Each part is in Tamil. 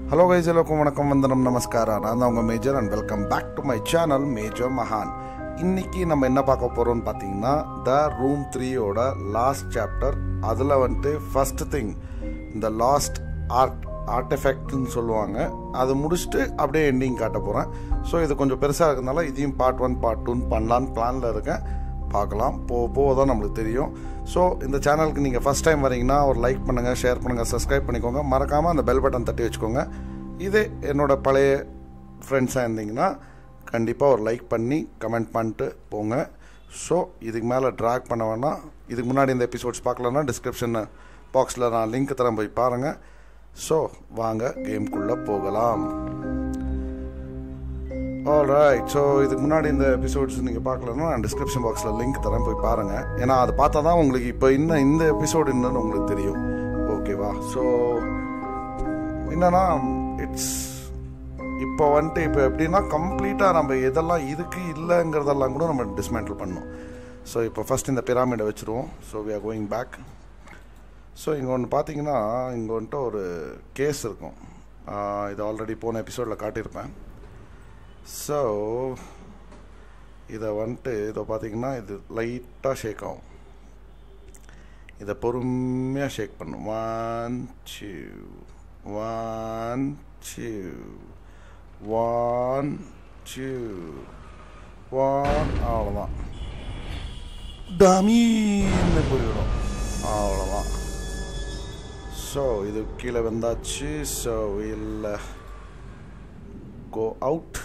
ஹலோ கைஸ் எல்லோருக்கும் வணக்கம் வந்தனம் நமஸ்காரம் நான் தான் உங்கள் Major and welcome back to my channel Major மகான் இன்னைக்கு நம்ம என்ன பார்க்க போகிறோம்னு பார்த்தீங்கன்னா த ரூம் த்ரீயோட லாஸ்ட் சாப்டர் அதில் வந்துட்டு ஃபர்ஸ்ட் திங் இந்த லாஸ்ட் ஆர்ட் ஆர்டிஃபெக்ட்னு சொல்லுவாங்க அது முடிச்சுட்டு அப்படியே எண்டிங் காட்ட போகிறேன் ஸோ இது கொஞ்சம் பெருசாக இருக்கிறதுனால இதையும் பார்ட் ஒன் பார்ட் டூன்னு பண்ணலான்னு பிளானில் இருக்கேன் பார்க்கலாம் போக போக தான் நம்மளுக்கு தெரியும் ஸோ இந்த சேனலுக்கு நீங்கள் ஃபஸ்ட் டைம் வரீங்கன்னா ஒரு லைக் பண்ணுங்கள் ஷேர் பண்ணுங்கள் சப்ஸ்கிரைப் பண்ணிக்கோங்க மறக்காமல் அந்த பெல் பட்டன் தட்டி வச்சுக்கோங்க இதே என்னோட பழைய ஃப்ரெண்ட்ஸாக இருந்தீங்கன்னா கண்டிப்பாக ஒரு லைக் பண்ணி கமெண்ட் பண்ணிட்டு போங்க ஸோ இதுக்கு மேலே ட்ராக் பண்ண வேணாம் இதுக்கு முன்னாடி இந்த எபிசோட்ஸ் பார்க்கலன்னா டிஸ்கிரிப்ஷன் பாக்ஸில் நான் லிங்க் தரேன் போய் பாருங்கள் ஸோ வாங்க கேம்குள்ளே போகலாம் ஆல்ரைட் ஸோ இதுக்கு முன்னாடி இந்த எபிசோட்ஸ் நீங்கள் பார்க்கலன்னா நான் டிஸ்கிரிப்ஷன் பாக்ஸில் லிங்க் தரேன் போய் பாருங்கள் ஏன்னா அதை பார்த்தா தான் உங்களுக்கு இப்போ இன்னும் இந்த எபிசோடு என்னன்னு உங்களுக்கு தெரியும் ஓகேவா ஸோ என்னன்னா இட்ஸ் இப்போ வந்துட்டு இப்போ எப்படின்னா கம்ப்ளீட்டாக நம்ம எதெல்லாம் இதுக்கு இல்லைங்கிறதெல்லாம் கூட நம்ம டிஸ்மேண்டில் பண்ணணும் ஸோ இப்போ ஃபஸ்ட் இந்த பிராமிடை வச்சுருவோம் so we are going back so இங்கே ஒன்று பார்த்தீங்கன்னா இங்கே வந்துட்டு ஒரு கேஸ் இருக்கும் ஆஹ் இது ஆல்ரெடி போன எபிசோடில் காட்டியிருப்பேன் ஸோ இதை வந்துட்டு இதை பார்த்தீங்கன்னா இது லைட்டாக ஷேக் ஆகும் இதை பொறுமையாக ஷேக் பண்ணும் one two one two one two one அவ்வளோதான் டமீன்னு போயிடும் அவ்வளோதான் ஸோ இது கீழே வந்தாச்சு ஸோ இல்லை கோ அவுட்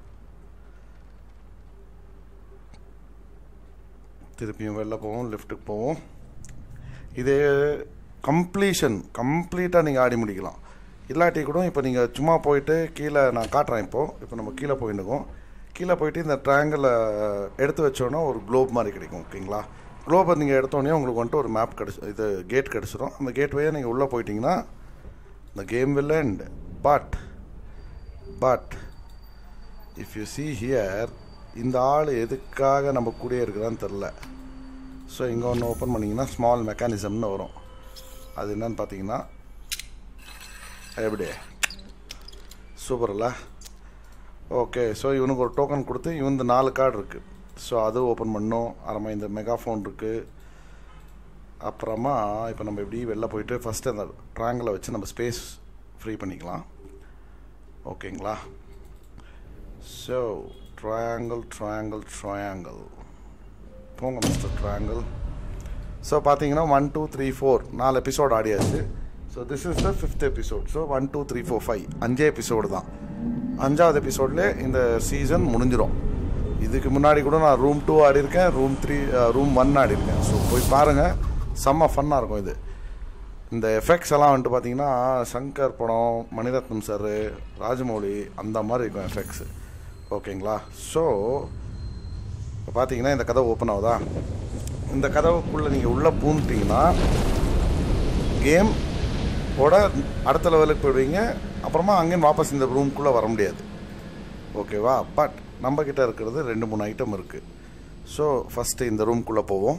திருப்பியும் வெளில போவோம் லிஃப்ட்டுக்கு போவோம் இது கம்ப்ளீஷன் கம்ப்ளீட்டாக நீங்கள் ஆடி முடிக்கலாம் இல்லாட்டி கூட இப்போ நீங்கள் சும்மா போயிட்டு கீழே நான் காட்டுறேன் இப்போது இப்போ நம்ம கீழே போயிட்டுருக்கோம் கீழே போயிட்டு இந்த ட்ரையாங்கிளை எடுத்து வச்சோன்னா ஒரு குளோப் மாதிரி கிடைக்கும் ஓகேங்களா குளோபை நீங்கள் எடுத்தோடனே உங்களுக்கு வந்துட்டு ஒரு மேப் கிடச்சி இது கேட் கிடச்சிரும் அந்த கேட் வழியாக நீங்கள் உள்ளே போயிட்டீங்கன்னா the game will end but but if you see here இந்த ஆள் எதுக்காக நம்ம கூடயே இருக்குதான்னு தெரில ஸோ இங்கே ஒன்று ஓப்பன் பண்ணிங்கன்னா ஸ்மால் மெக்கானிசம்னு வரும் அது என்னன்னு பார்த்தீங்கன்னா எப்படி சூப்பர்ல ஓகே ஸோ இவனுக்கு ஒரு டோக்கன் கொடுத்து இவன் நாலு கார்டு இருக்குது ஸோ அது ஓப்பன் பண்ணோம் அப்புறமா இந்த மெகாஃபோன் இருக்குது அப்புறமா இப்போ நம்ம இப்படி வெளில போயிட்டு ஃபஸ்ட்டு அந்த ட்ராங்கிளை வச்சு நம்ம ஸ்பேஸ் ஃப்ரீ பண்ணிக்கலாம் ஓகேங்களா ஸோ ட்ரையாங்கிள் ட்ரையாங்கிள் ட்ரையாங்கிள் போங்க மிஸ்டர் ட்ரையாங்கிள் ஸோ பார்த்தீங்கன்னா ஒன் டூ த்ரீ ஃபோர் நாலு எபிசோட் ஆடியாச்சு so this is the fifth episode so one two three four five அஞ்சே எபிசோடு தான் அஞ்சாவது எபிசோட்லேயே இந்த சீசன் முடிஞ்சிடும் இதுக்கு முன்னாடி கூட நான் ரூம் டூ ஆடிருக்கேன் ரூம் த்ரீ ரூம் ஒன் ஆடிருக்கேன் ஸோ போய் பாருங்கள் செம்ம ஃபன்னாக இருக்கும் இது இந்த எஃபெக்ட்ஸ் எல்லாம் வந்துட்டு பார்த்தீங்கன்னா சங்கர் படம் மணிரத்னம் சார் ராஜமௌழி அந்த மாதிரி இருக்கும் எஃபெக்ட்ஸு ஓகேங்களா ஸோ இப்போ பார்த்தீங்கன்னா இந்த கதவு ஓப்பன் ஆகுதா இந்த கதவுக்குள்ளே நீங்கள் உள்ளே பூந்துட்டிங்கன்னா கேம் ஓட அடுத்த லெவலுக்கு போயிடுவீங்க அப்புறமா அங்கேயும் வாபஸ் இந்த ரூம்குள்ளே வர முடியாது ஓகேவா பட் நம்ம கிட்ட இருக்கிறது ரெண்டு மூணு ஐட்டம் இருக்குது ஸோ ஃபஸ்ட்டு இந்த ரூம்குள்ளே போவோம்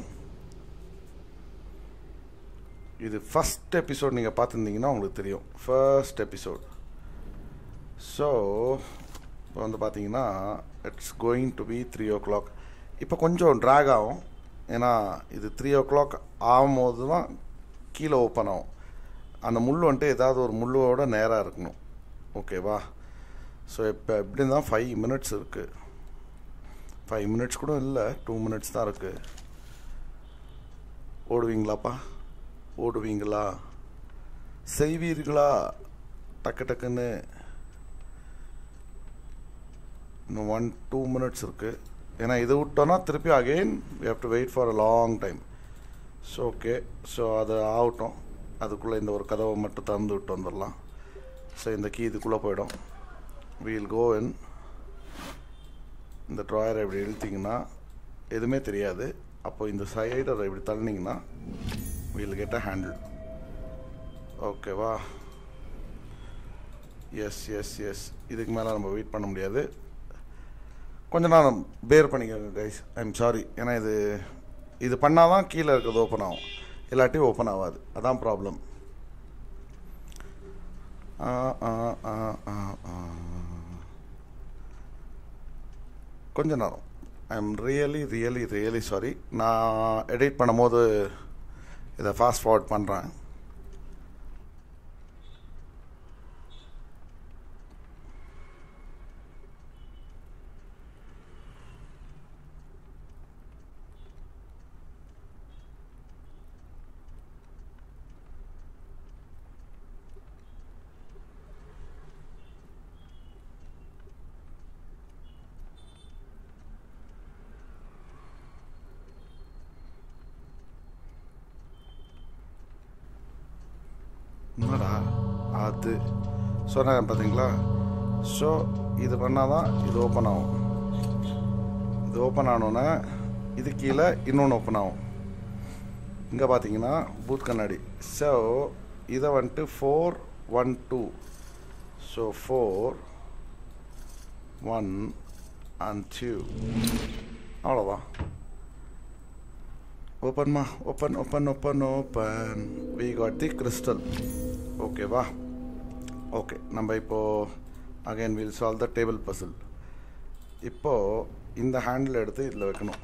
இது ஃபஸ்ட் எபிசோட் நீங்கள் பார்த்துருந்தீங்கன்னா உங்களுக்கு தெரியும் ஃபர்ஸ்ட் எபிசோட் ஸோ இப்போ வந்து பார்த்தீங்கன்னா it's going to be three o'clock இப்போ கொஞ்சம் ட்ராக் ஆகும் ஏன்னா இது த்ரீ ஓ கிளாக் ஆகும்போது தான் கீழே ஓப்பன் ஆகும் அந்த முள் வந்துட்டு ஏதாவது ஒரு முள்ளோட நேராக இருக்கணும் ஓகேவா ஸோ இப்போ எப்படி தான் ஃபைவ் மினிட்ஸ் இருக்குது ஃபைவ் மினிட்ஸ் கூட இல்லை டூ மினிட்ஸ் தான் இருக்குது ஓடுவீங்களாப்பா ஓடுவீங்களா செய்வீர்களா டக்கு டக்குன்னு இன்னும் ஒன் டூ மினிட்ஸ் இருக்குது ஏன்னா இது விட்டோன்னா திருப்பி again we have to wait for a long time so okay so அது ஆகட்டும் அதுக்குள்ளே இந்த ஒரு கதவை மட்டும் திறந்து விட்டு வந்துடலாம் ஸோ இந்த கீ இதுக்குள்ளே போயிடும் வீல் கோ இன் இந்த ட்ராயரை இப்படி இழுத்திங்கன்னா எதுவுமே தெரியாது அப்போ இந்த சைடரை இப்படி தள்ளினீங்கன்னா வீல் கெட் அ ஹேண்டில் ஓகேவா எஸ் எஸ் எஸ் இதுக்கு மேலே நம்ம வெயிட் பண்ண முடியாது கொஞ்ச நேரம் பேர் பண்ணிக்கோங்க கைஸ் ஐம் சாரி ஏன்னா இது இது பண்ணால் தான் கீழே இருக்கிறது ஓப்பன் ஆகும் இல்லாட்டி ஓப்பன் ஆகாது அதான் ப்ராப்ளம் ஆ ஆ ஆ ஆ ஆ கொஞ்ச நேரம் I am really really really sorry நான் எடிட் பண்ணும்போது இதை ஃபாஸ்ட் ஃபார்வர்ட் பண்ணுறேன் என்னடா அது சொன்னேன் பார்த்தீங்களா ஸோ இது பண்ணால் தான் இது ஓப்பன் ஆகும் இது ஓப்பன் ஆனோன்னே இது கீழே இன்னொன்று ஓப்பன் ஆகும் இங்கே பார்த்தீங்கன்னா பூத் கண்ணாடி ஸோ இதை வந்துட்டு four one two so four one and two அவ்வளோதான் ஓப்பன்மா open open open open we got the crystal ஓகேவா ஓகே நம்ம இப்போது again we'll solve the table puzzle இப்போது இந்த ஹேண்டில் எடுத்து இதில் வைக்கணும்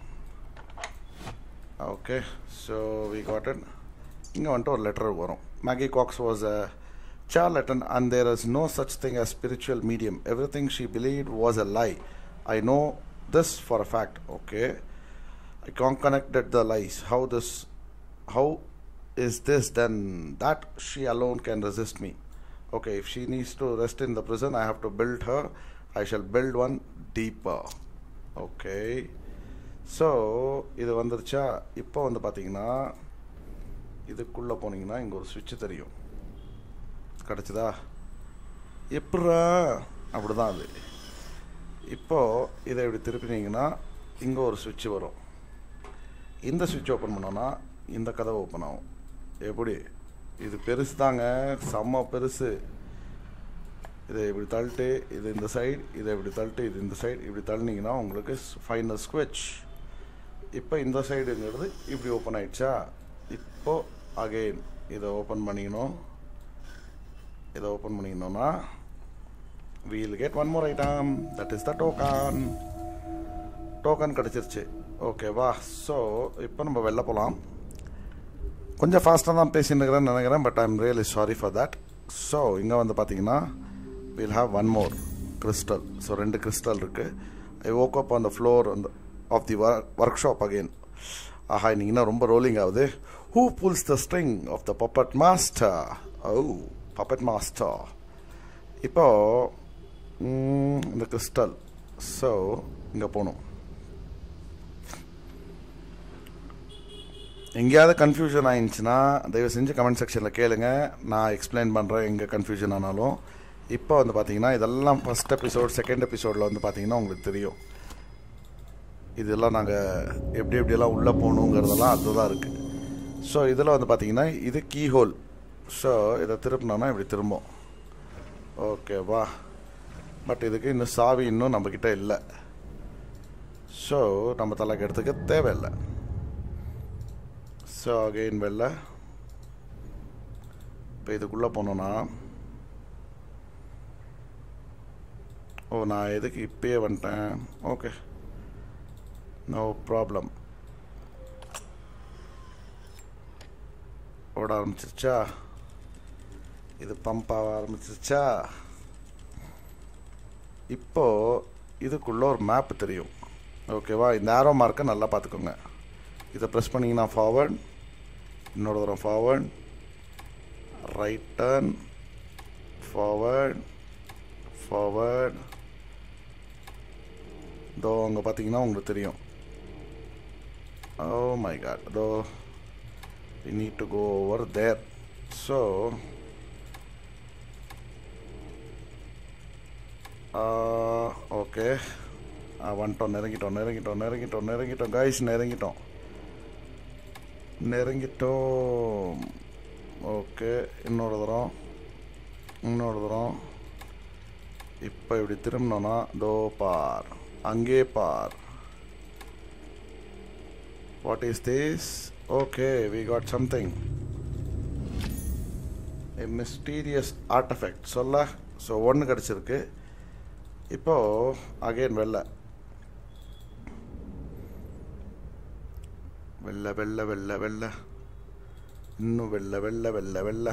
okay so we got it இங்கே வந்துட்டு ஒரு லெட்டர் வரும் Maggie Cox was a charlatan and there is no such thing as spiritual medium everything she believed was a lie i know this for a fact okay I can't connected the lies. How this, how is this then? That she alone can resist me. Okay, if she needs to rest in the prison, I have to build her. I shall build one deeper. Okay. So இது வந்துருச்சா இப்போ வந்து பார்த்தீங்கன்னா இதுக்குள்ளே போனீங்கன்னா இங்கே ஒரு சுவிட்ச் தெரியும் கிடச்சிதா எப்படா அப்படி தான் அது இப்போது இதை இப்படி திருப்பினீங்கன்னா இங்கே ஒரு சுவிட்ச் வரும் இந்த சுவிட்ச் ஓப்பன் பண்ணோன்னா இந்த கதவை ஓப்பன் ஆகும் எப்படி இது பெருசு தாங்க செம்ம பெருசு இதை இப்படி தள்ளிட்டு இது இந்த சைடு இதை இப்படி தள்ளிட்டு இது இந்த சைடு இப்படி தள்ளினீங்கன்னா உங்களுக்கு ஃபைனல் ஸ்குவெச் இப்போ இந்த சைடுங்கிறது இப்படி ஓப்பன் ஆயிடுச்சா இப்போ அகெயின் இதை ஓப்பன் பண்ணிக்கணும் இதை ஓப்பன் பண்ணிக்கணும்னா we'll get one more item that is the token token கிடச்சிருச்சு ஓகேவா ஸோ இப்போ நம்ம வெளில போகலாம் கொஞ்சம் ஃபாஸ்ட்டாக தான் பேசிட்டுருக்கிறேன்னு நினைக்கிறேன் but I am really sorry for that so இங்கே வந்து பார்த்தீங்கன்னா we'll have one more crystal so ரெண்டு கிறிஸ்டல் இருக்குது I woke up on the floor அந்த of the workshop again ஆஹா இன்னைக்குன்னா ரொம்ப ரோலிங் ஆகுது who pulls the string of the puppet master oh puppet master இப்போ இந்த கிறிஸ்டல் ஸோ இங்கே போகணும் எங்கேயாவது கன்ஃபியூஷன் ஆயிடுச்சுன்னா தயவு செஞ்சு கமெண்ட் செக்ஷனில் கேளுங்க நான் எக்ஸ்பிளைன் பண்ணுறேன் எங்கே கன்ஃபியூஷன் ஆனாலும் இப்போ வந்து பார்த்தீங்கன்னா இதெல்லாம் ஃபஸ்ட் எபிசோட் செகண்ட் எபிசோடில் வந்து பார்த்தீங்கன்னா உங்களுக்கு தெரியும் இதெல்லாம் நாங்கள் எப்படி எப்படியெல்லாம் உள்ளே போகணுங்கிறதெல்லாம் அதுதான் இருக்குது ஸோ இதில் வந்து பார்த்தீங்கன்னா இது கீ ஹோல் ஸோ இதை திருப்பினோன்னா இப்படி திரும்பும் ஓகேவா பட் இதுக்கு இன்னும் சாவி இன்னும் நம்மக்கிட்ட இல்லை ஸோ நம்ம தலைக்கு எடுத்துக்க தேவையில்லை ஸோ அகெயின் வெளில இப்போ இதுக்குள்ளே போனோன்னா ஓ நான் எதுக்கு இப்பயே வந்துட்டேன் ஓகே நோ ப்ராப்ளம் ஓட ஆரம்பிச்சிருச்சா இது பம்ப் ஆக ஆரம்பிச்சிருச்சா இப்போ இதுக்குள்ள ஒரு மேப் தெரியும் ஓகேவா இந்த ஆரோ மார்க்கை நல்லா பார்த்துக்கோங்க இதை ப்ரெஸ் பண்ணிங்கன்னா ஃபார்வர்ட் இன்னொரு தூரம் forward right turn forward forward இதோ அங்கே பார்த்தீங்கன்னா உங்களுக்கு தெரியும் ஓ மை காட் இதோ we need to go over there so okay வந்துட்டோம் நெருங்கிட்டோம் நெருங்கிட்டோம் நெருங்கிட்டோம் நெருங்கிட்டோம் கைஸ் நெருங்கிட்டோம் நெருங்கிட்டோம் ஓகே இன்னொரு தரம் இன்னொரு தரம் இப்போ இப்படி திரும்பினோன்னா தோ பார் அங்கே பார் what is this okay we got something mysterious artefact சொல்ல ஸோ ஒன்று கிடச்சிருக்கு இப்போது அகைன் வெள்ளை வெள்ளை வெள்ளை வெள்ளை வெள்ளை இன்னும் வெள்ளை வெள்ளை வெள்ளை வெள்ளை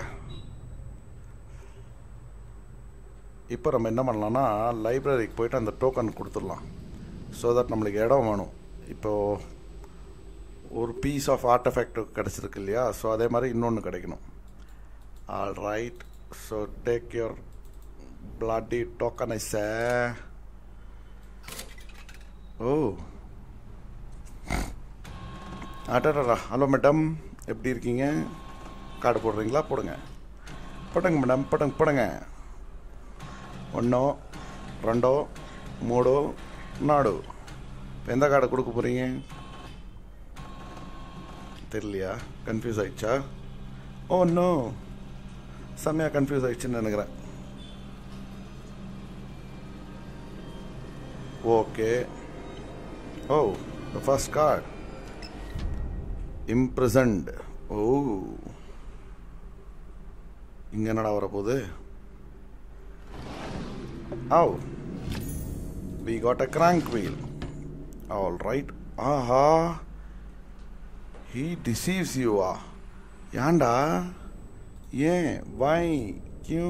இப்போ நம்ம என்ன பண்ணலாம்னா லைப்ரரிக்கு போயிட்டு அந்த டோக்கன் கொடுத்துடலாம் ஸோ தட் நம்மளுக்கு இடம் வேணும் இப்போது ஒரு பீஸ் ஆஃப் ஆர்டஃபெக்ட் கிடச்சிருக்கு இல்லையா ஸோ அதே மாதிரி இன்னொன்று கிடைக்கணும் all right so take your பிளாட்டி டோக்கனைஸ ஓ அடடா ஹலோ மேடம் எப்படி இருக்கீங்க கார்டு போடுறீங்களா போடுங்க போடுங்க மேடம் போடுங்க போடுங்க ஒன்றோ ரெண்டோ மூடோ நாடு எந்த கார்டை கொடுக்க போகிறீங்க தெரியலையா கன்ஃபியூஸ் ஆயிடுச்சா ஓ நோ செம்மையாக கன்ஃபியூஸ் ஆயிடுச்சுன்னு நினைக்கிறேன் okay oh the first card imprisoned oh இங்கே என்னடா வரப்போகுது oh we got a crank wheel all right ஆஹா ஹீ டிசீவ்ஸ் யூவா ஏன்டா ஏன் வை கியூ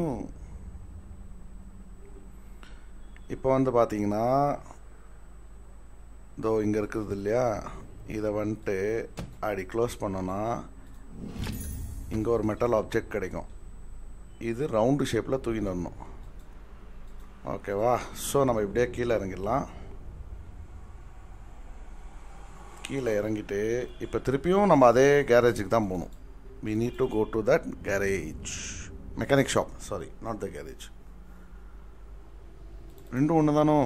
இப்போ வந்து பார்த்தீங்கன்னா இதோ இங்கே இருக்குது இல்லையா இதை வந்துட்டு அப்படி க்ளோஸ் பண்ணோன்னா இங்கே ஒரு மெட்டல் ஆப்ஜெக்ட் கிடைக்கும் இது ரவுண்டு ஷேப்பில் தூக்கிட்டு வரணும் ஓகேவா ஸோ நம்ம இப்படியே கீழே இறங்கிடலாம் கீழே இறங்கிட்டு இப்போ திருப்பியும் நம்ம அதே கேரேஜுக்கு தான் போகணும் we need to go to that garage mechanic shop sorry not the garage ரெண்டும் ஒன்று தானோ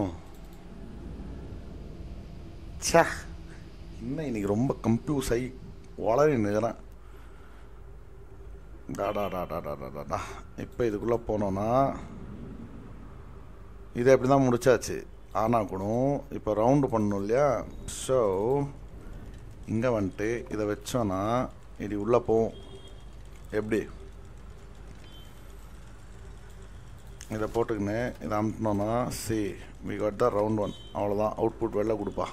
சே இன்னும் இன்னைக்கு ரொம்ப கம்ப்யூஸ் ஆகி வளரி நிற்கிறேன் டாடா டாடா டாடா டாடா இப்போ இதுக்குள்ளே போனோன்னா இதை எப்படி தான் முடிச்சாச்சு ஆனால் கூட இப்போ ரவுண்டு பண்ணணும் இல்லையா ஸோ இங்கே வந்துட்டு இதை வச்சோன்னா இது உள்ளே போகும் எப்படி இதை போட்டுக்கின்னு இதை அமுத்தினோன்னா see we got the round one அவ்வளோதான் அவுட்புட் வெளில கொடுப்பா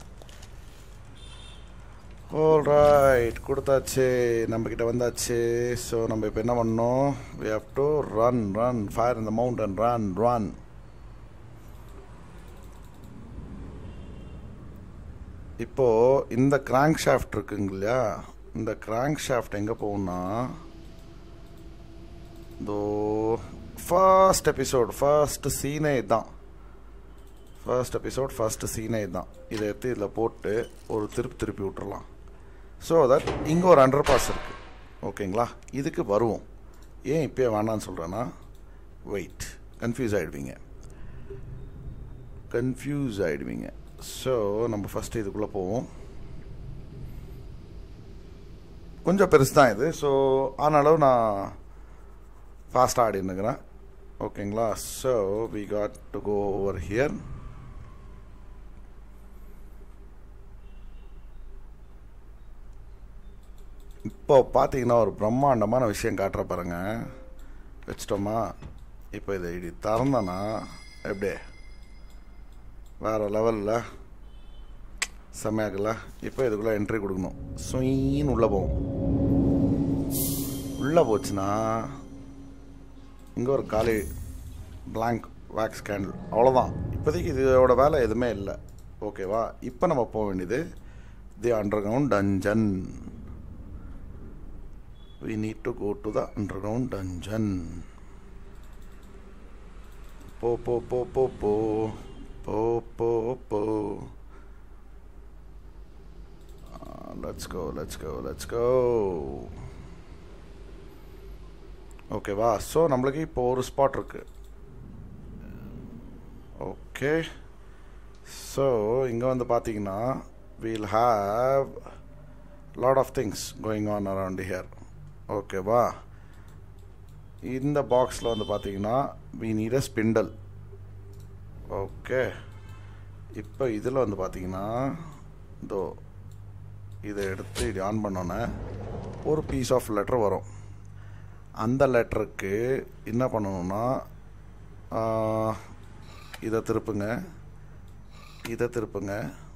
ஆல் ரைட் கொடுத்தாச்சு நம்மக்கிட்ட வந்தாச்சு ஸோ நம்ம இப்போ என்ன பண்ணோம் we have to run run fire இந்த மவுண்டன் ரன் ரன் இப்போது இந்த கிராங்க் ஷாஃப்ட் இருக்குங்க இல்லையா இந்த கிராங்க் ஷாஃப்ட் எங்கே போகும்னா இதோ ஃபர்ஸ்ட் எபிசோட் ஃபர்ஸ்ட் சீனே இதுதான் ஃபர்ஸ்ட் எபிசோட் ஃபர்ஸ்ட் சீனே இதுதான் இதை எடுத்து இதில் போட்டு ஒரு திருப்பி திருப்பி விட்டுறலாம் ஸோ தட் இங்கே ஒரு அண்டர் பாஸ் இருக்குது ஓகேங்களா இதுக்கு வருவோம் ஏன் இப்போயே வேணான்னு சொல்கிறேன்னா வெயிட் கன்ஃபியூஸ் ஆகிடுவீங்க கன்ஃபியூஸ் ஆகிடுவீங்க ஸோ நம்ம ஃபஸ்ட்டு இதுக்குள்ளே போவோம் கொஞ்சம் பெருசு தான் இது ஸோ ஆனாலும் நான் ஃபாஸ்ட்டாக ஆடினுக்கிறேன் ஓகேங்களா so we got to go over here இப்போ பார்த்தீங்கன்னா ஒரு பிரம்மாண்டமான விஷயம் காட்டுற பாருங்க வச்சிட்டோமா இப்போ இதை இப்படி திறந்தனா எப்படியே வேறு லெவலில் செம்மையாக்கல இப்போ இதுக்குள்ளே என்ட்ரி கொடுக்கணும் ஸ்வீன்னு உள்ளே போகும் உள்ளே போச்சுன்னா இங்கே ஒரு காலி பிளாங்க் வேக்ஸ் கேண்டில் அவ்வளோதான் இப்போதைக்கு இதோட வேலை எதுவுமே இல்லை ஓகேவா இப்போ நம்ம போக வேண்டியது the underground dungeon we need to go to the underground dungeon po po po po po po po po uh, let's go let's go let's go ஓகேவா ஸோ நம்மளுக்கு இப்போ ஒரு ஸ்பாட் இருக்கு ஓகே ஸோ இங்கே வந்து பார்த்தீங்கன்னா we'll have lot of things going on around here ஓகேவா இந்த பாக்ஸில் வந்து பார்த்தீங்கன்னா we need a spindle okay இப்போ இதில் வந்து பார்த்தீங்கன்னா இதோ இதை எடுத்து இது ஆன் பண்ணோன்னே ஒரு பீஸ் ஆஃப் லெட்டர் வரும் அந்த லெட்டருக்கு என்ன பண்ணணும்னா ஆஹ், இதை திருப்புங்க இதை திருப்புங்க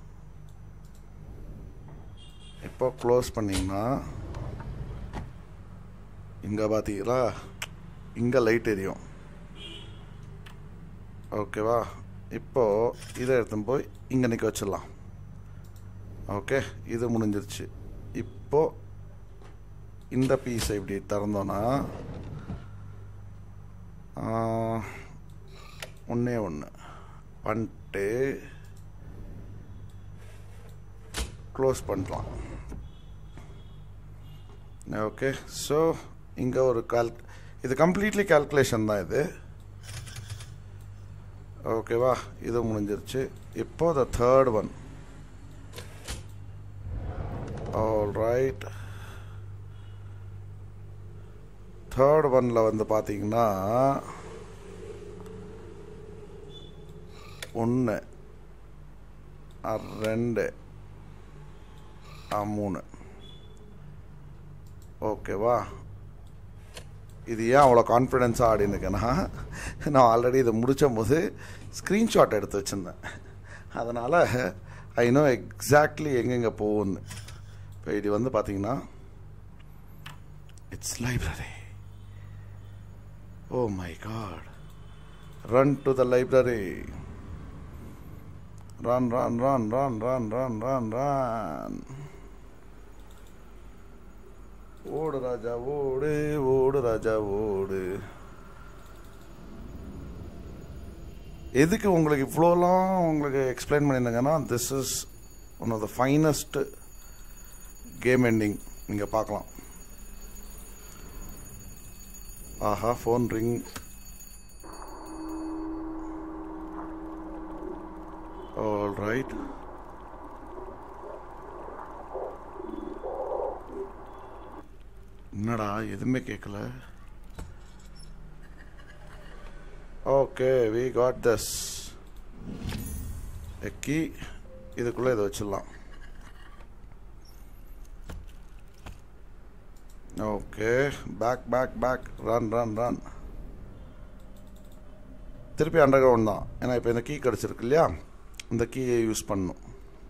இப்போ க்ளோஸ் பண்ணிங்கன்னா இங்கே பார்த்தீங்களா இங்கே லைட் எரியும் ஓகேவா இப்போ இதை எடுத்துன்னு போய் இங்கே நிற்க வச்சிடலாம் ஓகே இது முடிஞ்சிருச்சு இப்போ இந்த பீஸை இப்படி திறந்தோன்னா ஒன்றே ஒன்று பண்ணிட்டு க்ளோஸ் பண்ணலாம் ஓகே ஸோ இங்கே ஒரு கால் இது கம்ப்ளீட்லி கால்குலேஷன் தான் இது ஓகேவா இது முடிஞ்சிருச்சு இப்போ the third one all right third ஒனில் வந்து பார்த்தீங்கன்னா ஒன்று ரெண்டு ஆ, மூணு ஓகேவா இது ஏன் அவ்வளோ கான்ஃபிடென்ஸாக ஆடினுக்கேன்னா நான் ஆல்ரெடி இதை முடித்த போது ஸ்க்ரீன்ஷாட் எடுத்து வச்சுருந்தேன் அதனால் ஐ நோ எக்ஸாக்ட்லி எங்கெங்கே போகும்னு இப்போ இது வந்து பார்த்தீங்கன்னா it's library oh my god run to the library run run run run run run run run ஓடு ராஜா ஓடு ஓடு ராஜா ஓடு எதுக்கு உங்களுக்கு இவ்வளோலாம் உங்களுக்கு எக்ஸ்பிளைன் பண்ணியிருந்தேங்கன்னா this is one of the finest game ending நீங்கள் பார்க்கலாம் ஆஹா ஃபோன் ரிங் ஆல் ரைட் என்னடா எதுவுமே கேட்கல okay we got this key இதுக்குள்ளே இதை வச்சிடலாம் okay back back back run run run திருப்பி அண்டர் கிரவுண்ட் தான் ஏன்னா இப்போ இந்த கீ கிடச்சிருக்கு இல்லையா இந்த கீயை யூஸ் பண்ணணும்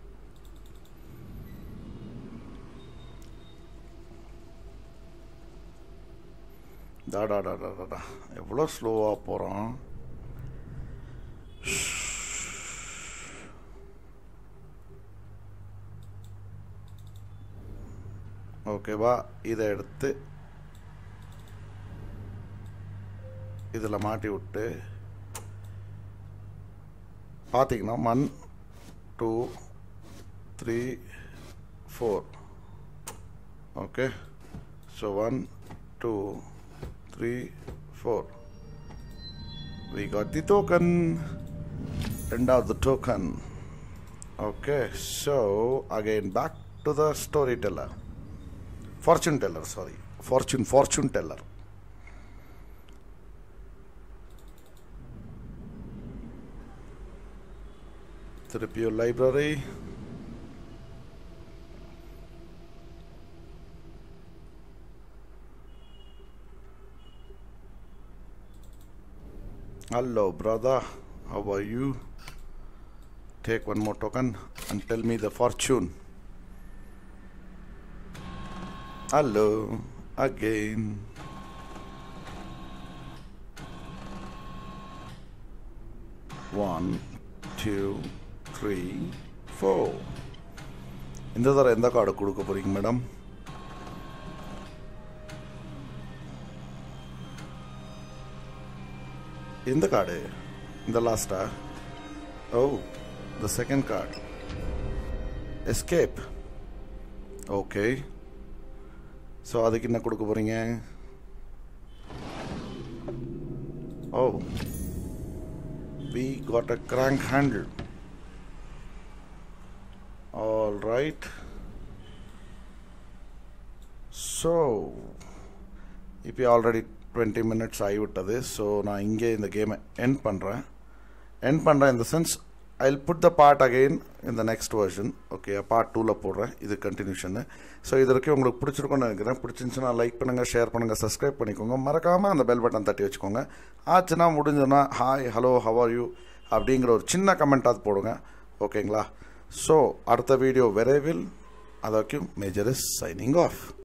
டாடா டாடா டாடா எவ்வளோ ஸ்லோவாக போகிறோம் ஓகேவா இதை எடுத்து இதில் மாட்டி விட்டு பார்த்தீங்கன்னா one two three four okay so one two three four we got the token ரெண்டாவது token okay so again back to the story teller fortune teller sorry fortune fortune teller திருப்பியும் library Hello, brother. How are you? Take one more token and tell me the fortune. Hello, again. One, two, three, four. இந்த தடவை எந்த கார்டு கொடுக்க போறீங்க மேடம் இந்த கார்டு இந்த லாஸ்டா oh the second card escape okay so அதுக்கு என்ன கொடுக்க போறீங்க oh we got a crank handle all right so இப்போ ஆல்ரெடி டுவெண்ட்டி மினிட்ஸ் ஆகிவிட்டது ஸோ நான் இங்கே இந்த கேமை எண்ட் பண்ணுறேன் எண்ட் பண்ணுறேன் இந்த sense I put the part again இந்த நெக்ஸ்ட் வெர்ஷன் ஓகே பார்ட் டூவில் போடுறேன் இது கண்டினியூஷனு ஸோ இது வரைக்கும் உங்களுக்கு பிடிச்சிருக்கும்னு நினைக்கிறேன் பிடிச்சிருந்துச்சுன்னா லைக் பண்ணுங்கள் ஷேர் பண்ணுங்கள் சப்ஸ்கிரைப் பண்ணிக்கோங்க மறக்காமல் அந்த பெல் பட்டன் தட்டி வச்சுக்கோங்க ஆச்சுன்னா முடிஞ்சதுன்னா hi hello how are you அப்படிங்கிற ஒரு சின்ன கமெண்ட்டாவது போடுங்க ஓகேங்களா ஸோ அடுத்த வீடியோ விரைவில் அதற்கும் மேஜர் இஸ் சைனிங் ஆஃப்